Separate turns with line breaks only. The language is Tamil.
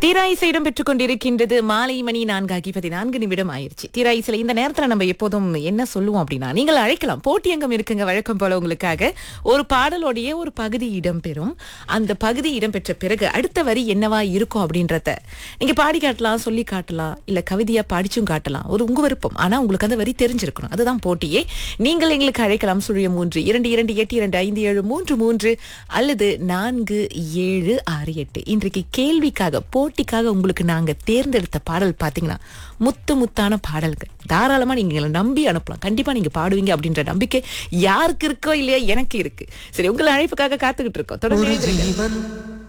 தீராயிசை இடம் பெற்றுக் கொண்டிருக்கின்றது மாலை மணி நான்காகி பதினான்கு நிமிடம் ஆயிருச்சு தீராயிசில இந்த நேரத்துல நம்ம எப்போதும் என்ன சொல்லுவோம் அப்படின்னா நீங்கள் அழைக்கலாம் போட்டி அங்கம் இருக்குங்க வழக்கம் போல உங்களுக்காக ஒரு பாடலோடைய ஒரு பகுதி இடம்பெறும் அந்த பகுதி இடம்பெற்ற பிறகு அடுத்த வரி என்னவா இருக்கும் அப்படின்றத நீங்க பாடி காட்டலாம் சொல்லி காட்டலாம் இல்ல கவிதையா படிச்சும் காட்டலாம் ஒரு உங்க விருப்பம் ஆனா உங்களுக்கு அந்த வரி தெரிஞ்சிருக்கணும் அதுதான் போட்டியே நீங்கள் எங்களுக்கு அழைக்கலாம் சுழிய மூன்று இரண்டு இரண்டு எட்டு இரண்டு ஐந்து ஏழு மூன்று மூன்று அல்லது நான்கு ஏழு ஆறு எட்டு இன்றைக்கு கேள்விக்காக போட்டிக்காக உங்களுக்கு நாங்க தேர்ந்தெடுத்த பாடல் பாத்தீங்கன்னா முத்து முத்தான பாடல்கள் தாராளமா நீங்க எங்களை நம்பி அனுப்பலாம் கண்டிப்பா நீங்க பாடுவீங்க அப்படின்ற நம்பிக்கை யாருக்கு இருக்கோ இல்லையா எனக்கு இருக்கு சரி உங்களை அழைப்புக்காக காத்துக்கிட்டு இருக்கோம் தொடர்ந்து
ஒரு
இணைந்திருங்க.
ஜீவன்